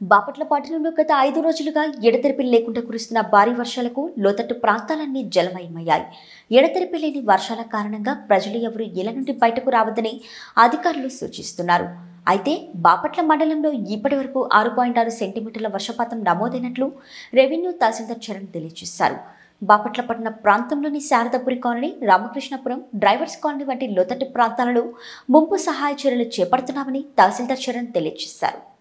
బాపట్ల పట్టణంలో గత ఐదు రోజులుగా ఎడతెరిపి లేకుండా కురుస్తున్న భారీ వర్షాలకు లోతట్టు ప్రాంతాలన్నీ జలమయమయ్యాయి ఎడతెరిపి లేని వర్షాల కారణంగా ప్రజలు ఎవరు ఇళ్ల నుండి బయటకు రావద్దని అధికారులు సూచిస్తున్నారు అయితే బాపట్ల మండలంలో ఇప్పటి వరకు ఆరు పాయింట్ ఆరు సెంటీమీటర్ల వర్షపాతం నమోదైనట్లు రెవెన్యూ తహసీల్దార్ చరణ్ తెలియజేశారు బాపట్ల పట్టణ ప్రాంతంలోని Saradapuri colony Ramakrishnapuram drivers colony వంటి లోతట్టు ప్రాంతాలలో ముంపు సహాయ చర్యలు చేపడుతున్నామని తహసీల్దార్ చరణ్ తెలియజేశారు